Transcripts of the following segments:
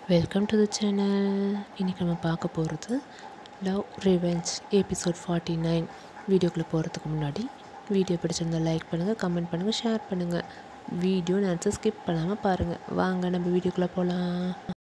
Welcome to the channel இன்றைக்கி நம்ம பார்க்க போகிறது love revenge episode forty nine வீடியோக்குள்ளே போகிறதுக்கு முன்னாடி வீடியோ பிடிச்சிருந்தா லைக் பண்ணுங்கள் கமெண்ட் பண்ணுங்கள் ஷேர் பண்ணுங்கள் வீடியோ நினச்சி ஸ்கிப் பண்ணாமல் பாருங்கள் வாங்க நம்ம வீடியோக்குள்ளே போகலாம்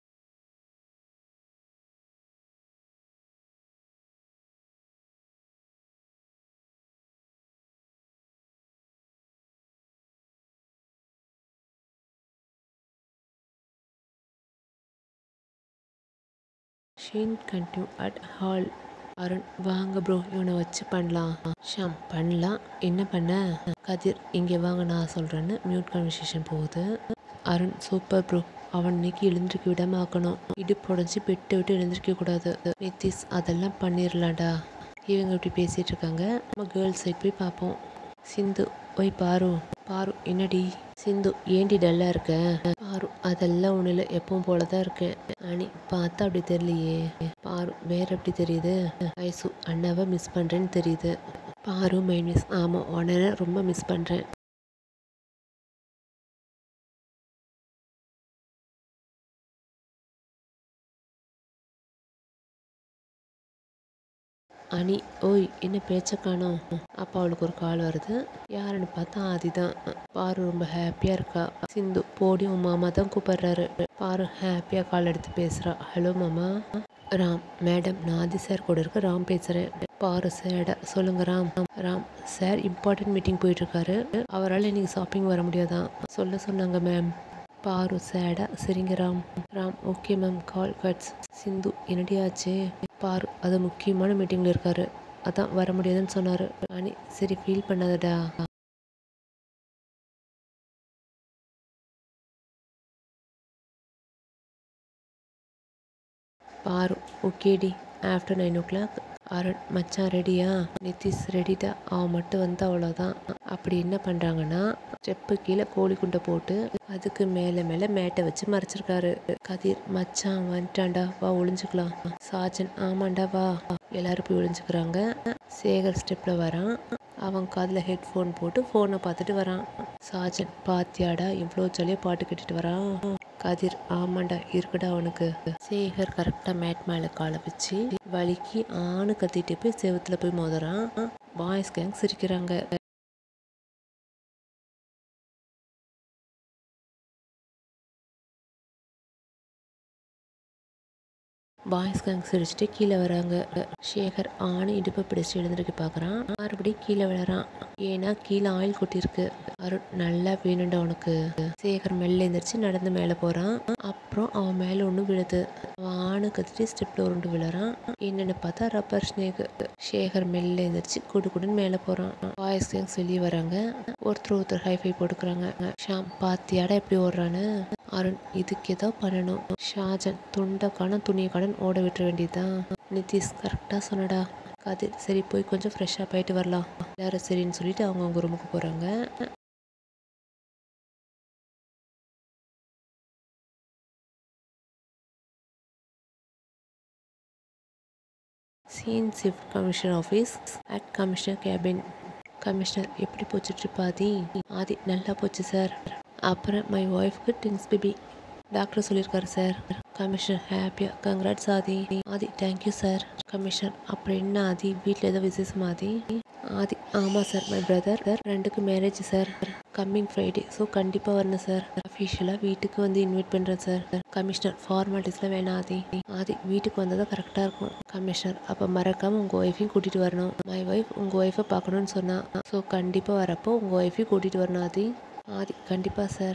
scene continue at hall Arun வாங்க ப்ரோ இவனை வச்சு பண்ணலாம் ஷாம் பண்ணலாம் என்ன பண்ண கதிர் இங்கே வாங்க நான் சொல்கிறேன்னு மியூட் கன்வர்சேஷன் போகுது அருண் சூப்பர் ப்ரோ அவன் இன்னைக்கு எழுந்திருக்க விடாம ஆக்கணும் இடுப்பு உடஞ்சி பெட்டு விட்டு எழுந்திருக்க கூடாது நிதிஷ் அதெல்லாம் பண்ணிடலாம்டா இவங்க இப்படி பேசிட்டு இருக்காங்க நம்ம கேர்ள்ஸ் சைட் போய் பார்ப்போம் சிந்து ஒய் பாரு பாரு என்னடி சிந்து ஏண்டி டல்லா இருக்க பாரு அதெல்லாம் ஒன்றும் இல்லை எப்பவும் போல தான் இருக்கேன் அனி பார்த்தா அப்படி தெரியலையே பாரு வேற எப்படி தெரியுது ஐசு அண்ணாவை மிஸ் பண்ணுறேன்னு தெரியுது பாரு மை மிஸ் ஆமாம் உடனே ரொம்ப மிஸ் பண்ணுறேன் அனி ஓய் என்ன பேச்ச காணோம் அப்பா அவளுக்கு ஒரு கால் வருது யாருன்னு பார்த்தா ஆதிதான் பாரு ரொம்ப ஹாப்பியாக இருக்கா சிந்து போடி உன் மாமா தான் கூப்பிடுறாரு பாரு ஹாப்பியாக கால் எடுத்து பேசுகிறா ஹலோ மாமா ராம் மேடம் நான் ஆதி சார் கூட இருக்க ராம் பேசுகிறேன் பாரு சேடா சொல்லுங்க Ram Ram sir important meeting போயிட்டுருக்காரு அவரால் இன்னைக்கு ஷாப்பிங் வர முடியாதான் சொல்ல சொன்னாங்க மேம் பாரு சேடா சரிங்க Ram Ram okay ma'am call cuts Sindhu என்னடி ஆச்சு பாரு அது முக்கியமான மீட்டிங்கில் இருக்காரு அதான் வர முடியாதுன்னு சொன்னார் அனி சரி ஃபீல் பண்ணாதடா பாரு ஓகேடி after nine o'clock Arun மச்சான் ரெடியா நிதிஷ் ரெடிடா அவன் மட்டும் வந்து அவ்வளோதான் அப்படி என்ன பண்ணுறாங்கன்னா ஸ்டெப்பு கீழே கோழி குண்டை போட்டு அதுக்கு மேலே மேலே மேட்டை வச்சு மறைச்சிருக்காரு கதிர் மச்சான் வந்துட்டான்டா வா ஒளிஞ்சுக்கலாம் சாஜன் ஆமாண்டா வா எல்லாரும் போய் ஒளிஞ்சுக்கிறாங்க சேகர் ஸ்டெப்பில் வரான் அவன் காதில் ஹெட்ஃபோன் போட்டு ஃபோனை பார்த்துட்டு வரான் சாஜன் பாத்தியாடா இவ்வளோ ஜாலியாக பாட்டு கேட்டுட்டு வரான் கதிர் ஆமாண்டா இருக்குடா அவனுக்கு சேகர் கரெக்டாக மேட் மேலே காலை வச்சு வலிக்கு ஆணு கத்திட்டு போய் செவுத்துல போய் மோதுறான் பாய்ஸ் கேங் சிரிக்கிறாங்க பாய்ஸ் கேங் சிரிச்சுட்டு கீழே வராங்க சேகர் ஆணி இடுப்பை பிடிச்சு எழுந்திருக்க பார்க்குறான் மறுபடியும் கீழே விழறான் ஏன்னா கீழே ஆயில் கொட்டிருக்கு அருண் நல்லா வேணுண்டா அவனுக்கு சேகர் மெல்ல எந்திரிச்சு நடந்து மேலே போகிறான் அப்புறம் அவன் மேலே ஒன்று விழுது அவன் ஆணு கத்திட்டு ஸ்டெப்பில் உருண்டு விழுறான் என்னென்னு பார்த்தா ரப்பர் ஸ்னேக் சேகர் மெல்ல எந்திரிச்சு குடு குடுன்னு மேலே போகிறான் பாய்ஸ் கேங் சொல்லி வராங்க ஒருத்தர் ஒருத்தர் ஹைஃபை போட்டுக்கிறாங்க ஷாம் பாத்தியாடா எப்படி ஓடுறான்னு அருண் இதுக்கு ஏதோ பண்ணணும் ஷாஜன் துண்டை கடன் துணியை கடன் ஓட விட்டுற வேண்டியதுதான் நிதிஷ் கரெக்டாக சொன்னடா கதிர் சரி போய் கொஞ்சம் ஃப்ரெஷ்ஷாக போயிட்டு வரலாம் எல்லாரும் சரின்னு சொல்லிட்டு அவங்கவுங்க ரூமுக்கு போகிறாங்க scene shift commissioner office at commissioner cabin commissioner எப்படி போச்சு ட்ரிப் ஆதி ஆதி நல்லா போச்சு சார் அப்புறம் மை ஒய்ஃப்க்கு டின்ஸ் பேபி டாக்டர் சொல்லியிருக்காரு சார் கமிஷனர் ஹாப்பியாக congrats Aadhi Aadhi thank you sir commissioner அப்புறம் என்ன ஆதி வீட்டில் ஏதோ விசேஷமா ஆதி ஆதி ஆமாம் சார் மை பிரதர் ரெண்டுக்கு marriage sir coming Friday so கண்டிப்பாக வரணும் சார் அஃபிஷியலாக வீட்டுக்கு வந்து இன்வைட் பண்ணுறேன் சார் கமிஷனர் ஃபார்மாலிட்டிஸ்லாம் வேணாம் ஆதி ஆதி வீட்டுக்கு வந்தால் தான் கரெக்டாக இருக்கும் கமிஷனர் அப்போ மறக்காமல் உங்கள் ஒய்ஃபையும் கூட்டிகிட்டு வரணும் மை ஒய்ஃப் உங்கள் ஒய்ஃபை பார்க்கணுன்னு சொன்னா ஸோ கண்டிப்பாக வரப்போ உங்கள் ஒய்ஃபையும் கூட்டிகிட்டு வரணும் ஆதி ஆதி கண்டிப்பாக சார்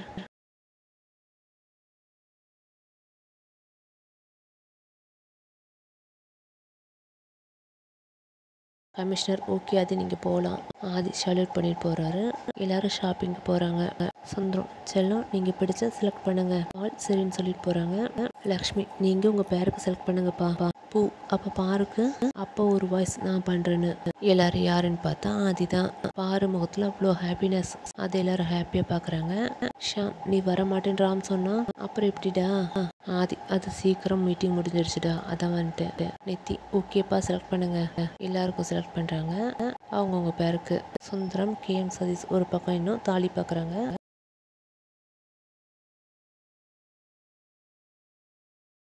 கமிஷனர் ஓகே அது நீங்கள் போகலாம் ஆதி சல்யூட் பண்ணிட்டு போகிறாரு எல்லாரும் ஷாப்பிங்க்கு போகிறாங்க சுந்தரம் செல்லம் நீங்கள் பிடிச்ச செலக்ட் பண்ணுங்க ஆல் சரின்னு சொல்லிட்டு போகிறாங்க லக்ஷ்மி நீங்கள் உங்கள் பேருக்கு செலக்ட் பண்ணுங்கப்பா பூ அப்போ பாருக்கு அப்போ ஒரு வாய்ஸ் நான் பண்ணுறேன்னு எல்லாரும் யாருன்னு பார்த்தா ஆதி தான் பாரு முகத்தில் அவ்வளோ ஹாப்பினஸ் அது எல்லாரும் ஹாப்பியாக பார்க்குறாங்க ஷாம் நீ வர மாட்டேன்னு ராம் சொன்னா அப்புறம் எப்படிடா ஆதி அது சீக்கிரம் மீட்டிங் முடிஞ்சிருச்சுடா அதான் வந்துட்டு நித்தி ஓகேப்பா செலக்ட் பண்ணுங்க எல்லாருக்கும் செலக்ட் பண்ணுறாங்க அவங்கவுங்க பேருக்கு சுந்தரம் கேஎம் சதீஷ் ஒரு பக்கம் இன்னும் தாலி பார்க்குறாங்க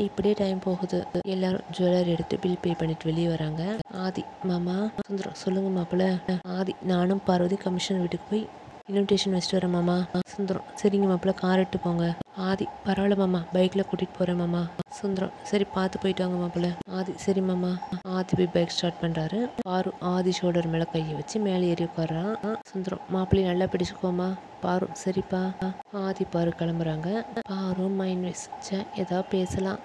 இப்படியே டைம் போகுது எல்லாரும் ஜுவல்லரி எடுத்து பில் பே பண்ணிட்டு வெளியே வராங்க ஆதி மாமா சுந்தரம் சொல்லுங்க மாப்பிள்ள ஆதி நானும் பார்வதி கமிஷன் வீட்டுக்கு போய் இன்விடேஷன் வச்சுட்டு வரேன் மாமா சுந்தரம் சரிங்க மாப்பிள்ள கார் எடுத்து போங்க ஆதி பரவாயில்ல மாமா பைக்கில் கூட்டிகிட்டு போகிறேன் மாமா சுந்தரம் சரி பார்த்து போயிட்டு வாங்க மாப்பிள்ள ஆதி சரி மாமா ஆதி போய் பைக் ஸ்டார்ட் பண்ணுறாரு பாரு ஆதி ஷோல்டர் மேலே கையை வச்சு மேலே ஏறி உட்காரான் சுந்தரம் மாப்பிள்ளை நல்லா பிடிச்சுக்கோமா பாரு சரிப்பா ஆதி பாரு கிளம்புறாங்க பாரு மைண்ட் வைஸ் சே ஏதாவது பேசலாம்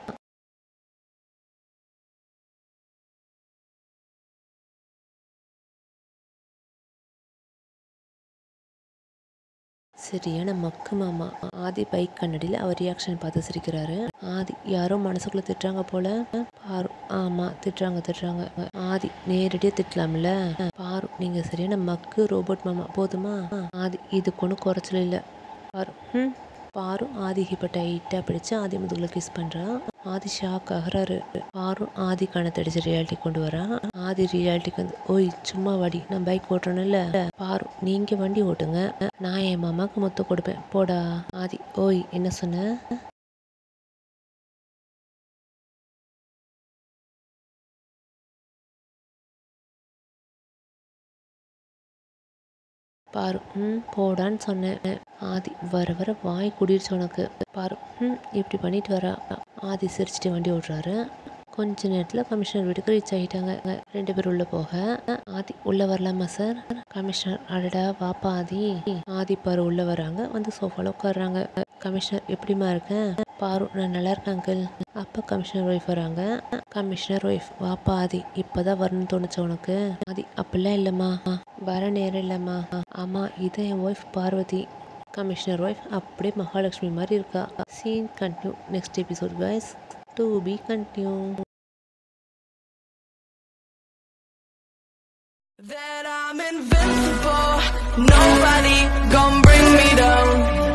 சரியான மக்கு மாமா ஆதி பைக் கண்ணடியில் அவர் ரியாக்ஷன் பார்த்து சிரிக்கிறாரு ஆதி யாரோ மனசுக்குள்ள திட்டுறாங்க போல பாரு ஆமா திட்டுறாங்க திட்டுறாங்க ஆதி நேரடியாக திட்டலாம்ல பாரு நீங்க சரியான மக்கு ரோபோட் மாமா போதுமா ஆதி இதுக்கு ஒன்றும் குறைச்சல் இல்லை பாரு ம் பாரு ஆதி ஹிப்பை டைட்டாக பிடிச்சு ஆதி முதுகுல கிஸ் பண்ணுறா ஆதி ஷாக் ஆகுறாரு பாரு ஆதி கணத்தை அடிச்சு ரியாலிட்டி கொண்டு வரா ஆதி ரியாலிட்டிக்கு வந்து ஓய் சும்மா வாடி நான் பைக் ஓட்டுறேன்ல பாரு நீங்க வண்டி ஓட்டுங்க நான் என் மாமாக்கு மொத்தம் கொடுப்பேன் போடா ஆதி ஓய் என்ன சொன்ன பாரு ம் போடான்னு சொன்னேன் ஆதி வர வர வாய் குடிருச்சு உனக்கு பாரு ம் இப்படி பண்ணிட்டு வரா ஆதி சிரிச்சுட்டு வண்டி ஓட்டுறாரு கொஞ்ச நேரத்தில் கமிஷனர் வீட்டுக்கு ரீச் ஆகிட்டாங்க ரெண்டு பேரும் உள்ள போக ஆதி உள்ள வரலாமா சார் கமிஷனர் அடடா வாப்பா ஆதி ஆதி பாரு உள்ள வராங்க வந்து சோஃபால உட்காடுறாங்க கமிஷனர் எப்படிமா இருக்கேன் பாரு நான் நல்லா இருக்கேன் அங்கிள் அப்போ கமிஷனர் ஒய்ஃப் வராங்க கமிஷனர் ஒய்ஃப் வாப்பா ஆதி இப்போதான் வரணும்னு தோணுச்சு உனக்கு ஆதி அப்படிலாம் இல்லைம்மா வர நேரம் இல்லைம்மா ஆமாம் இது என் ஒய்ஃப் பார்வதி கமிஷனர் ஒய்ஃப் அப்படியே மகாலட்சுமி மாதிரி இருக்கா scene continue next episode guys to be continue That I'm invincible, nobody gon' bring me down.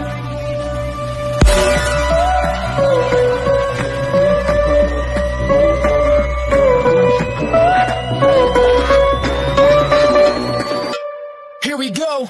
Here we go.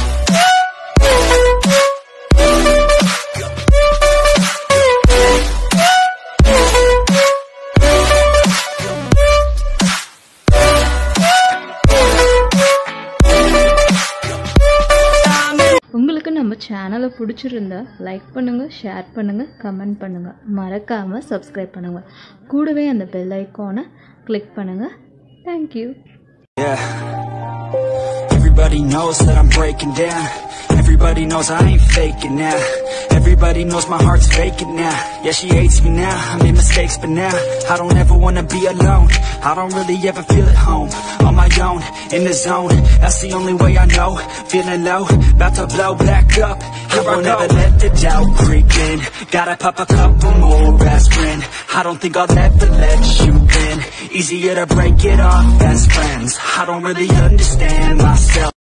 உங்களுக்கு நம்ம சேனலை பிடிச்சிருந்தா லைக் பண்ணுங்கள் ஷேர் பண்ணுங்கள் கமெண்ட் பண்ணுங்கள் மறக்காமல் சப்ஸ்கிரைப் பண்ணுங்கள் கூடவே அந்த பெல் ஐக்கானை கிளிக் பண்ணுங்கள் thank you Yeah. Everybody knows that I'm breaking down. Everybody knows I ain't faking now. Everybody knows my heart's faking now. Yeah, she hates me now. I made mistakes, but now I don't ever wanna be alone. I don't really ever feel at home. On my own, in the zone. That's the only way I know. Feeling low, about to blow back up. I won't ever let the doubt creep in. Gotta pop a couple more aspirin. I don't think I'll ever let you in. Easier to break it off best friends. I don't really understand myself.